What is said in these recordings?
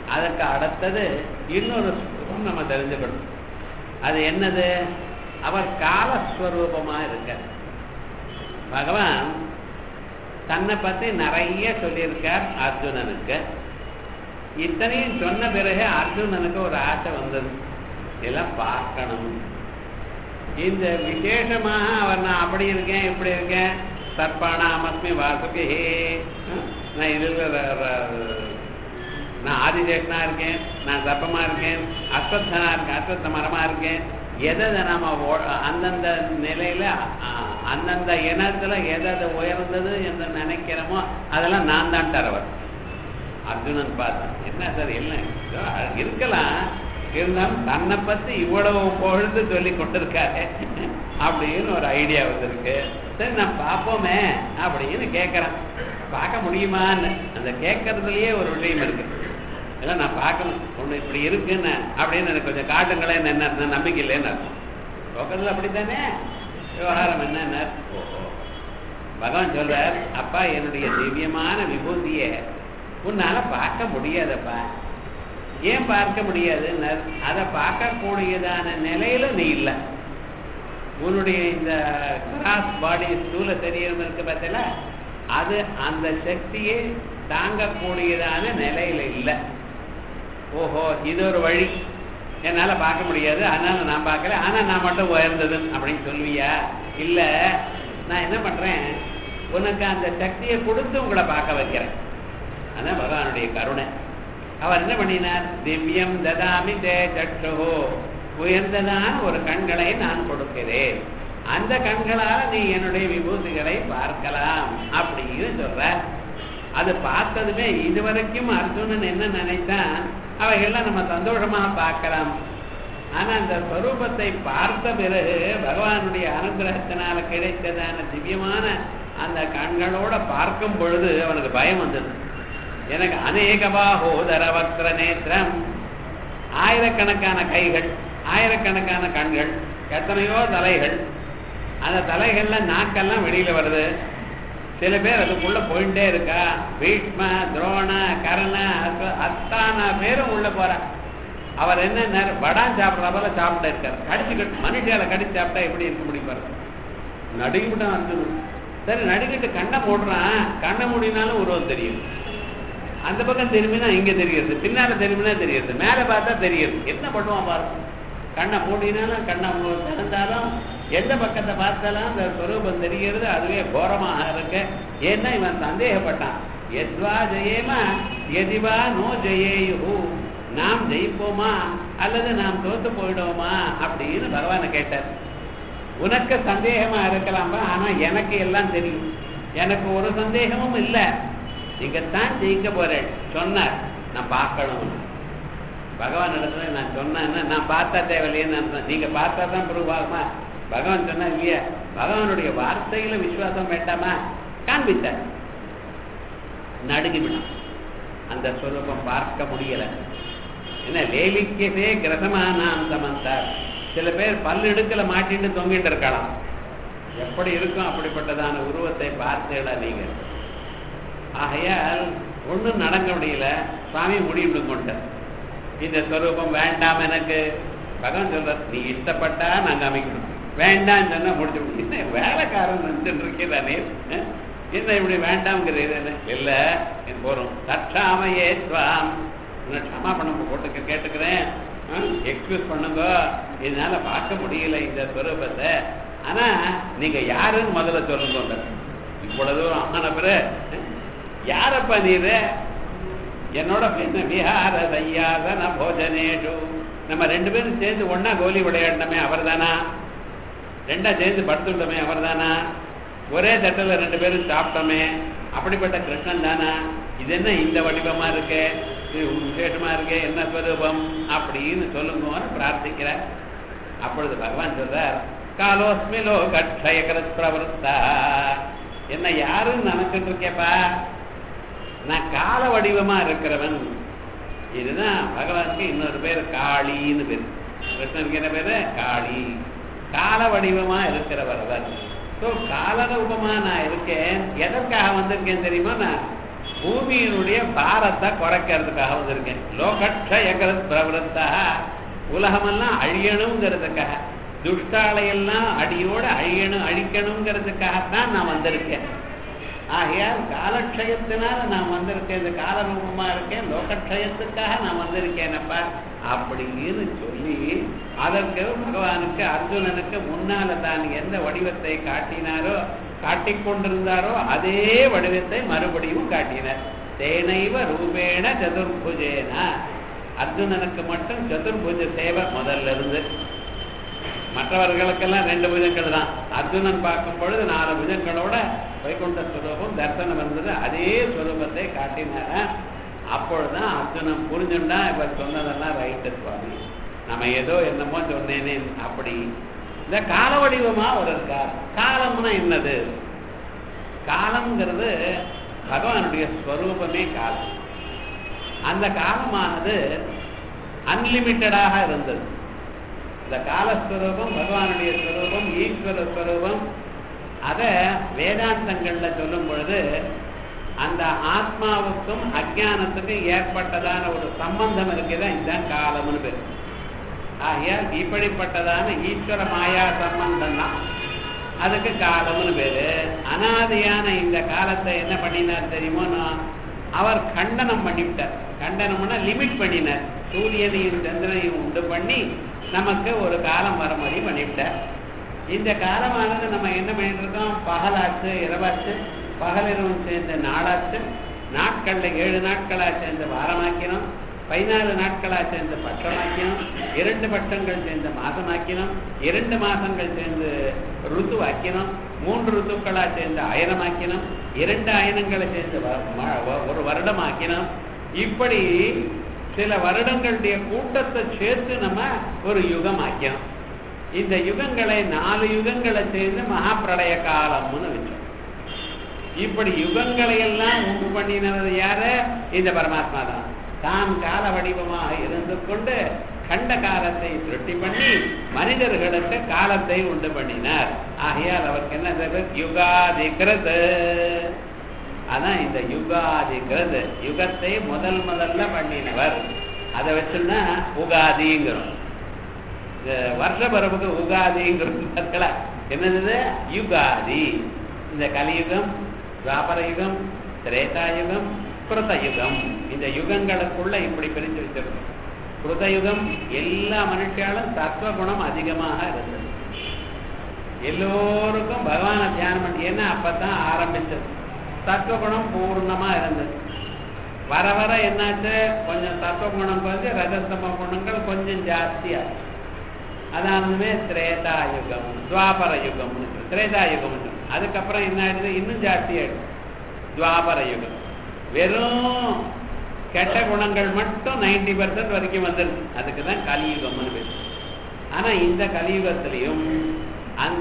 அதற்கு அடுத்தது இன்னொரு ஸ்வரூபம் நம்ம தெரிஞ்சுக்கணும் அது என்னது அவர் காலஸ்வரூபமா இருக்க பகவான் தன்னை பத்தி நிறைய சொல்லியிருக்கார் அர்ஜுனனுக்கு இத்தனையும் சொன்ன பிறகு அர்ஜுனனுக்கு ஒரு ஆசை வந்தது இதெல்லாம் பார்க்கணும் இந்த விசேஷமாக அவர் நான் அப்படி இருக்கேன் இப்படி இருக்கேன் சர்ப்பானாம் அஸ்மி வாசுகி நான் இதில் நான் ஆதிசேஷனா இருக்கேன் நான் சர்ப்பமா இருக்கேன் அஸ்வத்தனா இருக்கேன் அஸ்வத்த மரமா இருக்கேன் எதை நாம ஓ- அந்தந்த நிலையில அ- அந்தந்த இனத்துல எதை உயர்ந்தது என்று நினைக்கிறோமோ அதெல்லாம் நான் தான் தரவர் அர்ஜுனன் பார்த்தான் என்ன சார் இல்லை ஏதோ இருக்கலாம் இருந்தாலும் தன்னை பத்தி இவ்வளவு பொழுது சொல்லி கொண்டிருக்காரு அப்படின்னு ஒரு ஐடியா வந்திருக்கு சரி நான் பார்ப்போமே அப்படின்னு கேட்கறேன் பார்க்க முடியுமான்னு அந்த கேட்கறதுலயே ஒரு விஷயம் இருக்கு இல்லை நான் பார்க்கணும் ஒன்று இப்படி இருக்குன்னு அப்படின்னு எனக்கு கொஞ்சம் காட்டுங்களேன்னு என்ன அர்த்தம்? நம்பிக்கை இல்லைன்னு அர்த்தம் லோக்கத்தில் அப்படித்தானே விவகாரம் என்னன்னு ஓஹோ பகவான் சொல்றார் அப்பா என்னுடைய திவ்யமான விபூதியை உன்னால பார்க்க முடியாதப்பா ஏன் பார்க்க முடியாதுன்னு அதை பார்க்கக்கூடியதான நிலையில நீ இல்லை உன்னுடைய இந்த கிராஸ் பாடி ஸ்தூல சரீரம் இருக்கு பார்த்தல அது அந்த சக்தியை தாங்கக்கூடியதான நிலையில இல்லை ஓஹோ இது ஒரு வழி என்னால பார்க்க முடியாது அதனால நான் பார்க்கல ஆனா நான் மட்டும் உயர்ந்தது அப்படின்னு சொல்லுவியா இல்ல நான் என்ன பண்றேன் உனக்கு அந்த சக்தியை கொடுத்து உங்களை பார்க்க வைக்கிறேன் அதான் பகவானுடைய கருணை அவர் என்ன பண்ணினார் திவ்யம் ததாமி தே சற்றுஹோ உயர்ந்ததான ஒரு கண்களை நான் கொடுக்கிறேன் அந்த கண்களால நீ என்னுடைய விபூதிகளை பார்க்கலாம் அப்படின்னு சொல்ற அது பார்த்ததுமே இதுவரைக்கும் அர்ஜுனன் என்ன நினைத்தான் அவைகள்லாம் நம்ம சந்தோஷமா பார்க்கலாம் ஆனா அந்த ஸ்வரூபத்தை பார்த்த பிறகு பகவானுடைய அனுகிரகத்தினால கிடைத்ததான திவ்யமான அந்த கண்களோட பார்க்கும் பொழுது அவனுக்கு பயம் வந்தது எனக்கு அநேகபாகோதர வக்ர நேத்திரம் ஆயிரக்கணக்கான கைகள் ஆயிரக்கணக்கான கண்கள் எத்தனையோ தலைகள் அந்த தலைகள்ல நாக்கெல்லாம் வெளியில வருது சில பேர் அதுக்குள்ள போயிட்டே இருக்கா பீஷ்ம துரோண கரண அஸ்வ- அத்தான பேரும் உள்ள போறா அவர் என்ன வடான் சாப்பிட்ற போல சாப்பிட்டு இருக்கார் கடிச்சுக்கிட்டு மனுஷால கடிச்சு சாப்பிட்டா எப்படி இருக்க முடியும் பாருங்க நடுங்கிவிட்டான் அர்ஜுனன் சரி நடுங்கிட்டு கண்ணை போடுறான் கண்ணை மூடினாலும் உருவம் தெரியும் அந்த பக்கம் திரும்பினா இங்க தெரியுது பின்னால திரும்பினா தெரியுது மேல பார்த்தா தெரியுது என்ன பண்ணுவான் பாருங்க கண்ணை மூடினாலும் கண்ணை மூ- திறந்தாலும் எந்த பக்கத்தை பார்த்தாலும் அந்த ஸ்வரூபம் தெரிகிறது அதுவே கோரமாக இருக்கு ஏன்னா இவன் சந்தேகப்பட்டான் எத்வா ஜெயேமா எதிவா நோ ஜெயேயு நாம் ஜெயிப்போமா அல்லது நாம் தோத்து போயிடுவோமா அப்படின்னு பகவானை கேட்டார் உனக்கு சந்தேகமா இருக்கலாம்பா ஆனா எனக்கு எல்லாம் தெரியும் எனக்கு ஒரு சந்தேகமும் இல்லை நீங்கத்தான் ஜெயிக்க போறேன் சொன்னார் நான் பார்க்கணும் பகவான் இடத்துல நான் சொன்னேன்னா நான் பார்த்தா தேவையில்லைன்னு அர்த்தம் நீங்க பார்த்தா தான் ப்ரூவ் ஆகுமா பகவான் சொன்னா இல்லையா பகவானுடைய வார்த்தையில விசுவாசம் வேண்டாமா காண்பித்தார் நடுங்கிவிடும் அந்த ஸ்வரூபம் பார்க்க முடியல என்ன லேலிக்கவே கிரசமானாம் சமந்தார் சில பேர் பல்லெடுக்கல மாட்டிட்டு தொங்கிட்டு இருக்கலாம் எப்படி இருக்கும் அப்படிப்பட்டதான உருவத்தை பார்த்தேடா நீங்க ஆகையால் ஒண்ணும் நடக்க முடியல சுவாமி முடிவு கொண்டார் இந்த ஸ்வரூபம் வேண்டாம் எனக்கு பகவான் சொல்றார் நீ இஷ்டப்பட்டா நான் காமிக்கணும் வேண்டாம் சொன்னா முடிச்சு விடு. என்ன வேலைக்காரன் நினைச்சுட்டு இருக்கிறானே அஹ்? என்ன இப்படி வேண்டாம்ங்கிறது இல்ல இது போறோம் தற்றாமையே துவாம் உன்னை க்ஷமா பண்ண போட்டு கேட்டுக்கிறேன் எக்ஸ்கியூஸ் பண்ணுங்க இதனால பார்க்க முடியல இந்த ஸ்வரூபத்தை ஆனா நீங்க யாருன்னு முதல்ல சொல்லுங்க இவ்வளவு தூரம் ஆன பிறகு யாரப்பா நீரு என்னோட என்ன விஹார தையாசன போஜனேஷு நம்ம ரெண்டு பேரும் சேர்ந்து ஒண்ணா கோலி விளையாடினமே அவர்தானா ரெண்டா சேர்ந்து படுத்துட்டோமே அவர்தானா ஒரே தட்டுல ரெண்டு பேரும் சாப்பிட்டோமே அப்படிப்பட்ட கிருஷ்ணன் தானா இது என்ன இந்த வடிவமா இருக்கு இது விசேஷமா இருக்கு என்ன ஸ்வரூபம் அப்படின்னு சொல்லுங்கன்னு பிரார்த்திக்கிறார் அப்பொழுது பகவான் சொல்றார் காலோஸ்மி லோகக்ஷயகரத் பிரவருத்தா என்ன யாருன்னு நினைச்சிட்டு இருக்கேப்பா நான் கால வடிவமா இருக்கிறவன் இதுதான் பகவானுக்கு இன்னொரு பேர் காளின்னு பேர் கிருஷ்ணனுக்கு என்ன பேரு காளி கால வடிவமா இருக்கிறவர் அவர் ஸோ கால ரூபமா நான் இருக்கேன் எதற்காக வந்திருக்கேன் தெரியுமா நான் பூமியினுடைய பாரத்தை குறைக்கிறதுக்காக வந்திருக்கேன் லோகக்ஷயகரத் பிரவருத்தா உலகமெல்லாம் அழியணுங்கிறதுக்காக துஷ்டாலையெல்லாம் அடியோட அழியணும் அழிக்கணுங்கிறதுக்காகத்தான் நான் வந்திருக்கேன் ஆகையால் காலக்ஷயத்தினால நான் வந்திருக்கேன் இந்த காலரூபமா இருக்கேன் லோகக்ஷயத்துக்காக நான் வந்திருக்கேனப்பா அப்படின்னு சொல்லி அதற்கு பகவானுக்கு அர்ஜுனனுக்கு முன்னால தான் எந்த வடிவத்தை காட்டினாரோ காட்டிக் கொண்டிருந்தாரோ அதே வடிவத்தை மறுபடியும் காட்டினார் தேனைவ ரூபேண சதுர்புஜேன அர்ஜுனனுக்கு மட்டும் சதுர்புஜ சேவை முதல்ல இருந்து மற்றவர்களுக்கெல்லாம் ரெண்டு புஜங்கள் தான் அர்ஜுனன் பார்க்கும் பொழுது நாலு புஜங்களோட வைகுண்ட ஸ்வரூபம் தரிசனம் வந்தது அதே ஸ்வரூபத்தை காட்டினார அப்பொழுதுதான் அர்ஜுனன் புரிஞ்சுண்டா இவர் சொன்னதெல்லாம் ரைட்டு சுவாமி நம்ம ஏதோ என்னமோ சொன்னேனே அப்படி இந்த கால வடிவமா ஒரு இருக்கார் காலம்னா என்னது காலம்ங்கிறது பகவானுடைய ஸ்வரூபமே காலம் அந்த காலமானது அன்லிமிட்டடாக இருந்தது இந்த காலஸ்வரூபம் பகவானுடைய ஸ்வரூபம் ஈஸ்வர ஸ்வரூபம் அதை வேதாந்தங்கள்ல சொல்லும் பொழுது அந்த ஆத்மாவுக்கும் அஜானத்துக்கும் ஏற்பட்டதான ஒரு சம்பந்தம் இருக்குதான் இதுதான் காலம்னு பேர் ஆகையால் இப்படிப்பட்டதான ஈஸ்வர மாயா சம்பந்தம் தான் அதுக்கு காலம்னு பேரு அனாதியான இந்த காலத்தை என்ன பண்ணினார் தெரியுமோ நான் அவர் கண்டனம் பண்ணிவிட்டார் கண்டனம்னா லிமிட் பண்ணினார் சூரியனையும் சந்திரனையும் உண்டு பண்ணி நமக்கு ஒரு காலம் வர மாதிரி பண்ணிவிட்டார் இந்த காலமானது நம்ம என்ன பண்ணிட்டு இருக்கோம் பகலாச்சு இரவாச்சு பகலிரவும் சேர்ந்த நாளாச்சு நாட்கள்ல ஏழு நாட்களா சேர்ந்து வாரமாக்கினோம் பதினாலு நாட்களா சேர்ந்து பட்சமாக்கினோம் இரண்டு பட்சங்கள் சேர்ந்து மாசமாக்கினோம் இரண்டு மாசங்கள் சேர்ந்து ருத்துவாக்கினோம் மூன்று ருத்துக்களா சேர்ந்து அயனமாக்கினோம் இரண்டு அயனங்களை சேர்ந்து வ- ம- வ- ஒரு வருடமாக்கினோம் இப்படி சில வருடங்களுடைய கூட்டத்தை சேர்த்து நம்ம ஒரு யுகம் ஆக்கினோம் இந்த யுகங்களை நாலு யுகங்களை சேர்ந்து மகாபிரளய காலம்னு வச்சோம் இப்படி யுகங்களை எல்லாம் உண்டு பண்ணினது யாரு இந்த பரமாத்மா தான் தான் கால வடிவமாக இருந்து கொண்டு கண்ட காலத்தை திருட்டி பண்ணி மனிதர்களுக்கு காலத்தை உண்டு பண்ணினார் ஆகையால் அவருக்கு என்ன பேரு? யுகாதிகிருத் அதான் இந்த யுகாதிகிருத் யுகத்தை முதல் முதல்ல பண்ணினவர் அதை வச்சுன்னா உகாதிங்கிறோம் இந்த வருஷ பரப்புக்கு உகாதிங்கிறது என்னது யுகாதி இந்த கலியுகம் துவாபர யுகம் திரேதாயுகம் கிருதயுகம் இந்த யுகங்களுக்குள்ள இப்படி பிரித்து வச்சிருக்கோம் கிருதயுகம் எல்லா மனுஷாலும் தத்துவ குணம் அதிகமாக இருந்தது எல்லோருக்கும் பகவானை தியானம் பண்ணி ஏன்னா அப்பதான் ஆரம்பிச்சது தத்துவ குணம் பூர்ணமா இருந்தது வர வர என்னாச்சு கொஞ்சம் தத்துவ குணம் கொஞ்சம் ரஜஸ்தம குணங்கள் கொஞ்சம் ஜாஸ்தியாச்சு அதானதுமே திரேதா யுகம் துவாபர யுகம் திரேதா யுகம் அதுக்கப்புறம் என்ன ஆயிடுது இன்னும் ஜாஸ்தி ஆயிடுது துவாபர யுகம் வெறும் கெட்ட குணங்கள் மட்டும் நைன்டி பர்சன்ட் வரைக்கும் வந்துருது அதுக்கு தான் கலியுகம்னு பேர் ஆனா இந்த கலியுகத்திலையும் அந்த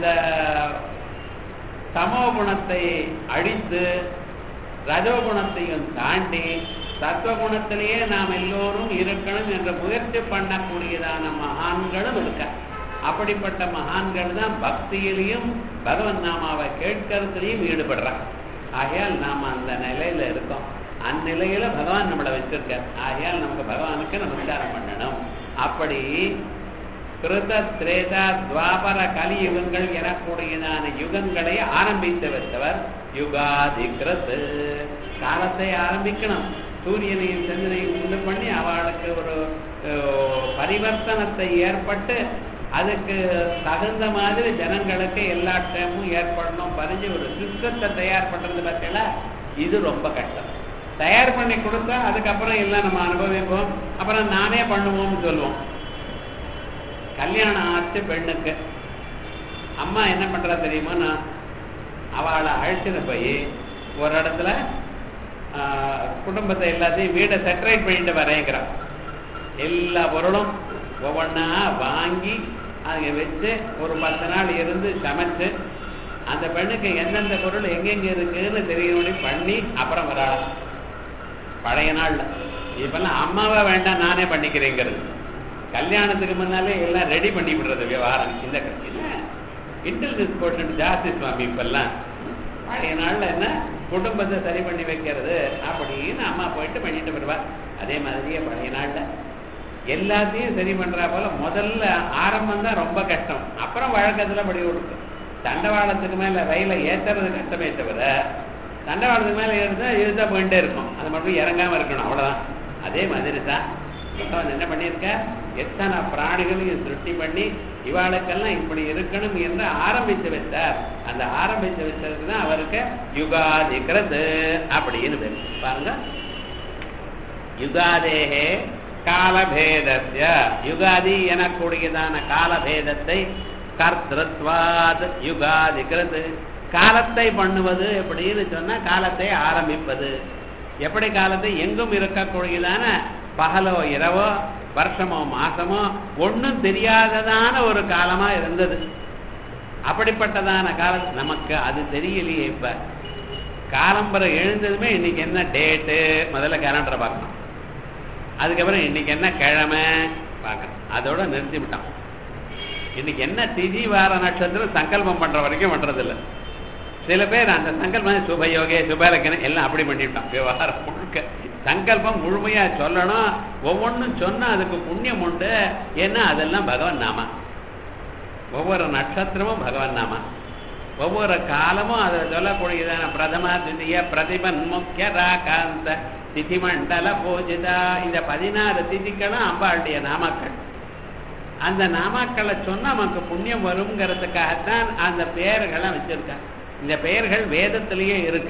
தமோ குணத்தை அழித்து ரஜோகுணத்தையும் தாண்டி சத்வகுணத்திலேயே நாம் எல்லோரும் இருக்கணும் என்ற முயற்சி பண்ணக்கூடியதான மகான்களும் இருக்க அப்படிப்பட்ட மகான்கள் தான் பக்தியிலையும் பகவன் நாமாவை கேட்கறதுலையும் ஈடுபடுறாங்க ஆகையால் நாம் அந்த நிலையில இருக்கோம் அந்நிலையில பகவான் நம்மளை வச்சிருக்கார் ஆகையால் நமக்கு பகவானுக்கு நமஸ்காரம் பண்ணணும் அப்படி கிருத திரேதா துவாபர கலியுகங்கள் எனக்கூடியதான யுகங்களை ஆரம்பித்து வைத்தவர் யுகாதி கிருத் காலத்தை ஆரம்பிக்கணும் சூரியனையும் சந்திரனையும் உண்டு பண்ணி அவளுக்கு ஒரு அஹ், பரிவர்த்தனத்தை ஏற்பட்டு அதுக்கு தகுந்த மாதிரி ஜனங்களுக்கு எல்லா டைமும் ஏற்படணும் பறிஞ்சு ஒரு சிஸ்டத்தை தயார் பண்றது பார்த்தீங்களா இது ரொம்ப கஷ்டம் தயார் பண்ணி கொடுத்தா அதுக்கப்புறம் எல்லாம் நம்ம அனுபவிப்போம் அப்புறம் நானே பண்ணுவோம்னு சொல்லுவோம் கல்யாணம் ஆச்சு பெண்ணுக்கு அம்மா என்ன பண்றா தெரியுமா நான் அவளை அழைச்சிட்டு போய் ஒரு இடத்துல ஆஹ், குடும்பத்தை எல்லாத்தையும் வீடை செட்டரேட் பண்ணிட்டு வரேங்கிறான் எல்லா பொருளும் ஒவ்வொன்றா வாங்கி அங்கே வச்சு ஒரு பத்து நாள் இருந்து சமைச்சு அந்த பெண்ணுக்கு எந்தெந்த பொருள் எங்கெங்க இருக்குன்னு தெரியணும்னு பண்ணி அப்புறம் வராளாம் பழைய நாள்ல இப்பெல்லாம் அம்மாவா வேண்டாம் நானே பண்ணிக்கிறேங்கிறது கல்யாணத்துக்கு முன்னாலே எல்லாம் ரெடி பண்ணி விடுறது விவகாரம் இந்த இல்ல இன்டெலிஜென்ஸ் கோஷன் ஜாஸ்தி சுவாமி இப்பெல்லாம் பழைய நாள்ல என்ன குடும்பத்தை சரி பண்ணி வைக்கிறது அப்படின்னு அம்மா போயிட்டு பண்ணிட்டு வருவா அதே மாதிரியே பழைய நாள்ல எல்லாத்தையும் சரி பண்றா போல முதல்ல ஆரம்பம் தான் ரொம்ப கஷ்டம் அப்புறம் வழக்கத்துல படி கொடுக்கும் தண்டவாளத்துக்கு மேல ரயில ஏத்துறது கஷ்டமே தவிர தண்டவாளத்துக்கு மேல ஏறுதா இழுத்தா போயிட்டே இருக்கும் அது மட்டும் இறங்காம இருக்கணும் அவ்வளவுதான் அதே மாதிரி தான் பகவான் என்ன பண்ணியிருக்க எத்தனை பிராணிகளையும் சிருஷ்டி பண்ணி இவாளுக்கெல்லாம் இப்படி இருக்கணும் என்று ஆரம்பித்து வைத்தார் அந்த ஆரம்பித்து வச்சதுக்கு தான் அவருக்கு யுகாதிக்கிறது அப்படின்னு பேர் பாருங்க யுகாதேகே காலபேதஸ்ய யுகாதி எனக்கூடியதான காலபேதத்தை கர்த்தத்வாத் யுகாதிக்கிறது காலத்தை பண்ணுவது எப்படின்னு சொன்னா காலத்தை ஆரம்பிப்பது எப்படி காலத்தை எங்கும் இருக்கக்கூடியதான பகலோ இரவோ வருஷமோ மாசமோ ஒன்றும் தெரியாததான ஒரு காலமா இருந்தது அப்படிப்பட்டதான காலம் நமக்கு அது தெரியலையே இப்ப காலம்பரை எழுந்ததுமே இன்னைக்கு என்ன டேட்டு முதல்ல கேலண்டரை பார்க்கணும் அதுக்கப்புறம் இன்னைக்கு என்ன கிழமை பார்க்கணும் அதோட நிறுத்தி விட்டான் இன்னைக்கு என்ன திதி வார நட்சத்திரம் சங்கல்பம் பண்ற வரைக்கும் பண்றது இல்ல சில பேர் அந்த சங்கல்பம் சுபயோகே சுபலக்கணம் எல்லாம் அப்படி பண்ணிவிட்டான் விவகாரம் முழுக்க சங்கல்பம் முழுமையா சொல்லணும் ஒவ்வொன்றும் சொன்னா அதுக்கு புண்ணியம் உண்டு ஏன்னா அதெல்லாம் பகவன் நாமா ஒவ்வொரு நட்சத்திரமும் பகவன் நாமா ஒவ்வொரு காலமும் அதை சொல்லக்கூடியதான பிரதம திதிய பிரதிபன் முக்கிய ராகாந்த திதி மண்டல பூஜிதா இந்த பதினாறு திதிகளும் அம்பாளுடைய நாமக்கள் அந்த நாமாக்களை சொன்னா நமக்கு புண்ணியம் வருங்கிறதுக்காகத்தான் அந்த பெயர்களை வச்சிருக்காங்க இந்த பெயர்கள் வேதத்திலேயே இருக்க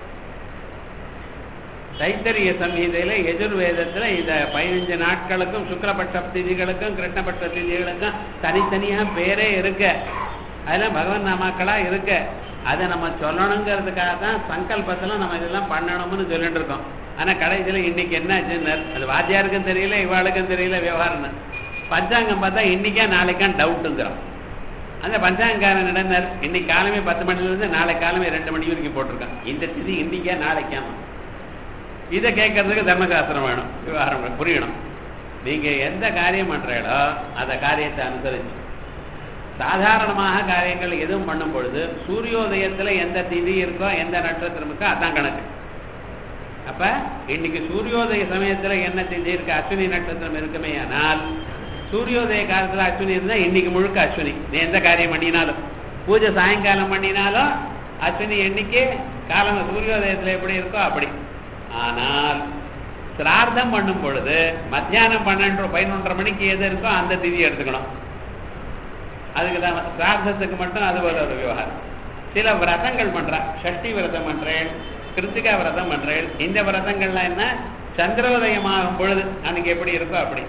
தைத்தரிய சம்ஹிதையில எதிர்வேதத்துல இந்த பதினஞ்சு நாட்களுக்கும் சுக்லபட்ச திதிகளுக்கும் கிருஷ்ணபட்ச திதிகளுக்கும் தனித்தனியா பேரே இருக்க அதெல்லாம் பகவான் நாமாக்களா இருக்க அதை நம்ம சொல்லணுங்கிறதுக்காக தான் சங்கல்பத்துல நம்ம இதெல்லாம் பண்ணணும்னு சொல்லிட்டு இருக்கோம் ஆனா கடைசியில இன்னைக்கு என்ன ஆச்சுன்னு அது வாத்தியாருக்கும் தெரியல இவாளுக்கும் தெரியல விவகாரம்னு பஞ்சாங்கம் பார்த்தா இன்னைக்கா நாளைக்கான் டவுட்டுங்கிறோம் அந்த பஞ்சாங்காரன் நடந்தார் இன்னைக்கு காலமே பத்து மணில இருந்து நாளை காலமே ரெண்டு மணி வரைக்கும் போட்டிருக்கான் இந்த திதி இன்னைக்கா நாளைக்காம இதை கேட்கறதுக்கு தர்மசாஸ்திரம் வேணும் விவகாரம் புரியணும் நீங்க எந்த காரியம் பண்றீங்களோ அந்த காரியத்தை அனுசரிச்சு சாதாரணமாக காரியங்கள் எதுவும் பண்ணும் பொழுது சூரியோதயத்துல எந்த திதி இருக்கோ எந்த நட்சத்திரம் இருக்கோ அதான் கணக்கு அப்ப இன்னைக்கு சூரியோதய சமயத்துல என்ன திதி இருக்கு அஸ்வினி நட்சத்திரம் இருக்குமே ஆனால் சூரியோதய காலத்துல அஸ்வினி இருந்தா இன்னைக்கு முழுக்க அஸ்வினி நீ எந்த காரியம் பண்ணினாலும் பூஜை சாயங்காலம் பண்ணினாலும் அஸ்வினி எண்ணிக்கை காலம் சூரியோதயத்துல எப்படி இருக்கோ அப்படி ஆனால் சிரார்த்தம் பண்ணும் பொழுது மத்தியானம் பன்னெண்டு பதினொன்றரை மணிக்கு எது இருக்கோ அந்த திதி எடுத்துக்கணும் அதுக்கு தான் சிரார்த்தத்துக்கு மட்டும் அது ஒரு ஒரு விவகாரம் சில விரதங்கள் பண்றா ஷஷ்டி விரதம் பண்றேன் கிருத்திகா விரதம் பண்றேன் இந்த விரதங்கள்லாம் என்ன சந்திரோதயமாகும் பொழுது அன்னைக்கு எப்படி இருக்கோ அப்படி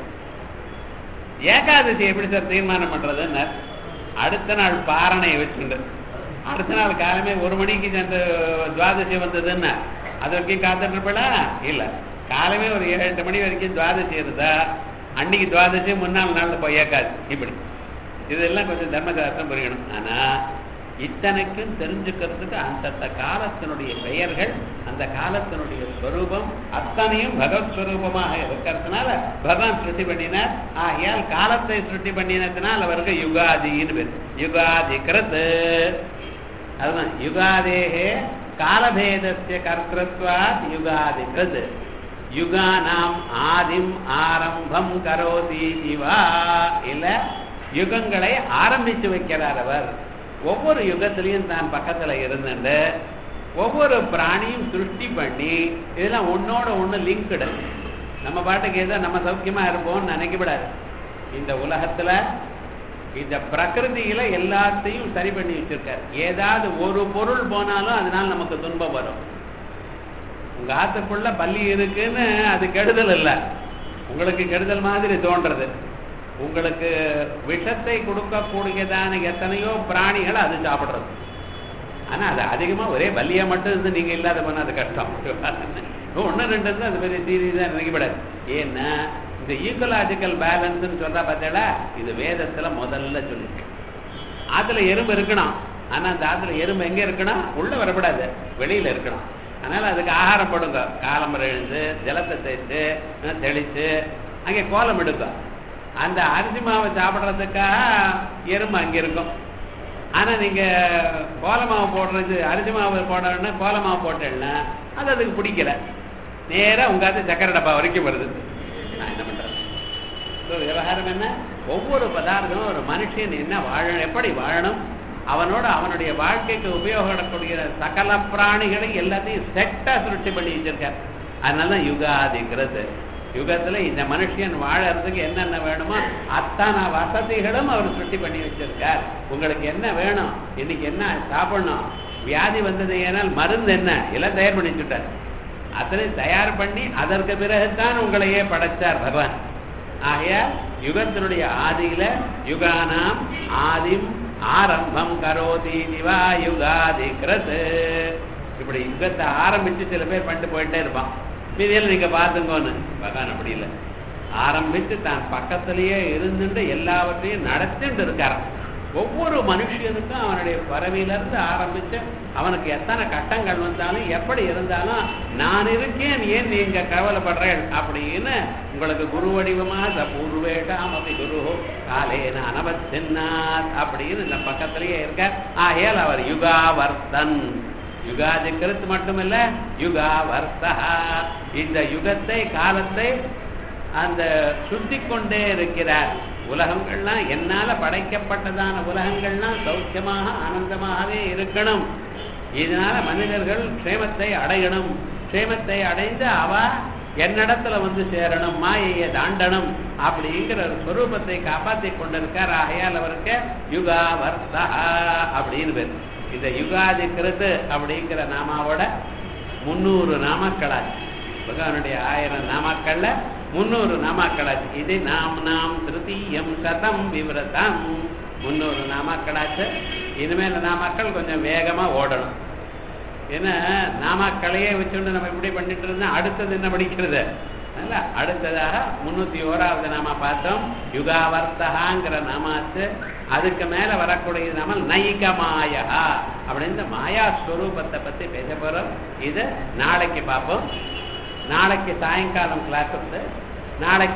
ஏகாதசி எப்படி சார் தீர்மானம் பண்றதுன்னு அடுத்த நாள் பாரணையை வச்சுண்டு அடுத்த நாள் காலமே ஒரு மணிக்கு அந்த துவாதசி வந்ததுன்னா அது வரைக்கும் காத்துட்டு இருப்படா இல்ல காலமே ஒரு ஏழு எட்டு மணி வரைக்கும் துவாதசி இருந்தா அன்னைக்கு துவாதசி முன்னாள் நாள்ல போய் ஏக்காது இப்படி இதெல்லாம் கொஞ்சம் தர்மசாஸ்திரம் புரியணும் ஆனா இத்தனைக்கும் தெரிஞ்சுக்கிறதுக்கு அந்தந்த காலத்தினுடைய பெயர்கள் அந்த காலத்தினுடைய ஸ்வரூபம் அத்தனையும் பகவத் ஸ்வரூபமாக இருக்கிறதுனால பகவான் சிருஷ்டி பண்ணினார் ஆகையால் காலத்தை சிருஷ்டி பண்ணினதுனால் அவருக்கு யுகாதின்னு பேர் யுகாதி கிருத்து அதுதான் யுகாதேகே காலபேதஸ்ய கர்த்தத்வாத் யுகாதி கிருத் யுகானாம் ஆதிம் ஆரம்பம் கரோதி இவா இல்ல யுகங்களை ஆரம்பிச்சு வைக்கிறார் அவர் ஒவ்வொரு யுகத்திலையும் தான் பக்கத்துல இருந்துட்டு ஒவ்வொரு பிராணியும் சிருஷ்டி பண்ணி இதெல்லாம் ஒன்னோட ஒண்ணு லிங்க்டு நம்ம பாட்டுக்கு ஏதோ நம்ம சௌக்கியமா இருப்போம்னு நினைக்கப்படாது இந்த உலகத்துல இந்த பிரகிருதியில எல்லாத்தையும் சரி பண்ணி வச்சிருக்கார் ஏதாவது ஒரு பொருள் போனாலும் அதனால நமக்கு துன்பம் வரும் உங்க ஆத்துக்குள்ள பள்ளி இருக்குன்னு அது கெடுதல் இல்லை உங்களுக்கு கெடுதல் மாதிரி தோன்றது உங்களுக்கு விஷத்தை கொடுக்கக்கூடியதான எத்தனையோ பிராணிகள் அது சாப்பிடுறது ஆனா அது அதிகமா ஒரே பல்லியா மட்டும் இருந்து நீங்க இல்லாத போனா அது கஷ்டம் ஒன்னு ரெண்டு இருந்து அது பெரிய சீரியஸா நினைக்கப்படாது ஏன்னா இந்த ஈக்கலாஜிக்கல் பேலன்ஸ்னு சொல்றா பார்த்தா இது வேதத்துல முதல்ல சொல்லிருக்கு ஆத்துல எறும்பு இருக்கணும் ஆனா அந்த ஆத்துல எறும்பு எங்க இருக்கணும் உள்ள வரப்படாது வெளியில இருக்கணும் அதனால அதுக்கு ஆகாரம் போடுங்க காலம்பரை எழுந்து ஜலத்தை தேய்த்து தெளித்து அங்கே கோலம் எடுக்கும் அந்த அரிசி மாவை சாப்பிட்றதுக்காக எறும்பு அங்கே இருக்கும் ஆனா நீங்க கோலமாவு போடுறது அரிசி மாவு போடணும்னா கோலமாவு போட்டேன்னா அது அதுக்கு பிடிக்கல நேரா உங்காத்து சக்கரை டப்பா வரைக்கும் வருது நான் என்ன பண்றது So, விவகாரம் என்ன ஒவ்வொரு பதார்த்தமும் ஒரு மனுஷன் என்ன வாழணும் எப்படி வாழணும் அவனோட அவனுடைய வாழ்க்கைக்கு உபயோகப்படக்கூடிய சகல பிராணிகளை எல்லாத்தையும் செட்டா சுருட்டி பண்ணி வச்சிருக்கார் அதனாலதான் யுகாதிக்கிறது யுகத்துல இந்த மனுஷன் வாழறதுக்கு என்னென்ன வேணுமோ அத்தனை வசதிகளும் அவர் சுட்டி பண்ணி வச்சிருக்கார் உங்களுக்கு என்ன வேணும் இன்னைக்கு என்ன சாப்பிடணும் வியாதி வந்தது ஏனால் மருந்து என்ன எல்லாம் தயார் பண்ணி வச்சுட்டார் அத்தனை தயார் பண்ணி அதற்கு பிறகுதான் உங்களையே படைச்சார் பகவான் ஆகையால் யுகத்தினுடைய ஆதியில யுகானாம் ஆதிம் ஆரம்பம் கரோதி திவா யுகாதி கிரது இப்படி யுகத்தை ஆரம்பிச்சு சில பேர் பண்ணிட்டு போயிட்டே இருப்பான் மீதியில் நீங்க பாத்துங்கோன்னு பகவான் அப்படி இல்லை ஆரம்பிச்சு தான் பக்கத்திலேயே இருந்துட்டு எல்லாவற்றையும் நடத்திட்டு இருக்காராம் ஒவ்வொரு மனுஷனுக்கும் அவனுடைய பறவையிலிருந்து ஆரம்பிச்சு அவனுக்கு எத்தனை கட்டங்கள் வந்தாலும் எப்படி இருந்தாலும் நான் இருக்கேன் ஏன் நீங்க கவலைப்படுறேன் அப்படின்னு உங்களுக்கு குரு வடிவமாக பூர்வேட்டாம் அப்படி குரு காலேன அனவத்தின்னாத் அப்படின்னு இந்த பக்கத்திலேயே இருக்க ஆகையால் அவர் யுகாவர்த்தன் யுகாதி கருத்து மட்டுமில்ல யுகாவர்த்தா இந்த யுகத்தை காலத்தை அந்த சுத்தி கொண்டே இருக்கிறார் உலகங்கள்லாம் என்னால படைக்கப்பட்டதான உலகங்கள்லாம் சௌக்கியமாக ஆனந்தமாகவே இருக்கணும் இதனால மனிதர்கள் க்ஷேமத்தை அடையணும் க்ஷேமத்தை அடைந்து அவ என்னிடத்துல வந்து சேரணும் மாயையை தாண்டணும் அப்படிங்கிற ஒரு ஸ்வரூபத்தை காப்பாத்தி கொண்டிருக்கார் ஆகையால் அவருக்கு யுகாவர்த்தா அப்படின்னு பேர் இந்த யுகாதி கிருத்து அப்படிங்கிற நாமாவோட முன்னூறு நாமக்களாச்சு பகவானுடைய ஆயிரம் நாமாக்கள்ல முன்னூறு நாமாக்களாச்சு இது நாம் நாம் திருத்தீயம் சதம் விவரதம் முன்னூறு நாமாக்களாச்சு இனிமேல் நாமாக்கள் கொஞ்சம் வேகமா ஓடணும் ஏன்னா நாமாக்களையே வச்சுட்டு நம்ம இப்படி பண்ணிட்டு இருந்தா அடுத்தது என்ன படிக்கிறது அதனால அடுத்ததாக முன்னூத்தி ஓராவது நாம பார்த்தோம் யுகாவர்த்தகாங்கிற நாமாச்சு அதுக்கு மேல வரக்கூடிய நாம நைக மாயா அப்படின்னு மாயா ஸ்வரூபத்தை பத்தி பேச போறோம் இது நாளைக்கு பார்ப்போம் நாளைக்கு சாயங்காலம் கிளாஸ் வந்து நாளைக்கு